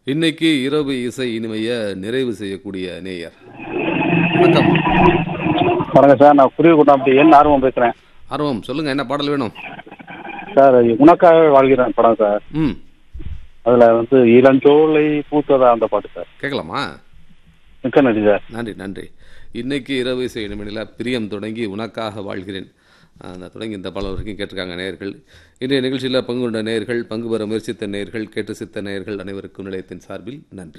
இன்னைக்கு இரவு இசை இனிமைய நிறைவு செய்யக்கூடிய நேயர் வணக்கம் வணக்கம் சார் நான் குருவி குண்டாம்பட்டி என் ஆர்வம் பேசுகிறேன் ஆர்வம் சொல்லுங்க என்ன பாடல் வேணும் சார் உனக்காக வாழ்கிறேன் படம் சார் ம் அதில் வந்து இளஞ்சோலை பூத்ததா அந்த பாட்டு சார் கேட்கலாமா மிக்க நன்றி சார் நன்றி நன்றி இன்னைக்கு இரவு இசை இனிமையில் பிரியம் தொடங்கி உனக்காக வாழ்கிறேன் அந்த தொடங்கி இந்த பாடல் வரைக்கும் கேட்டிருக்காங்க நேயர்கள் இன்றைய நிகழ்ச்சியில் பங்கு கொண்ட நேயர்கள் பங்கு பெற முயற்சித்த நேயர்கள் கேட்டு சித்த நேயர்கள் அனைவருக்கும் நிலையத்தின் சார்பில் நன்றி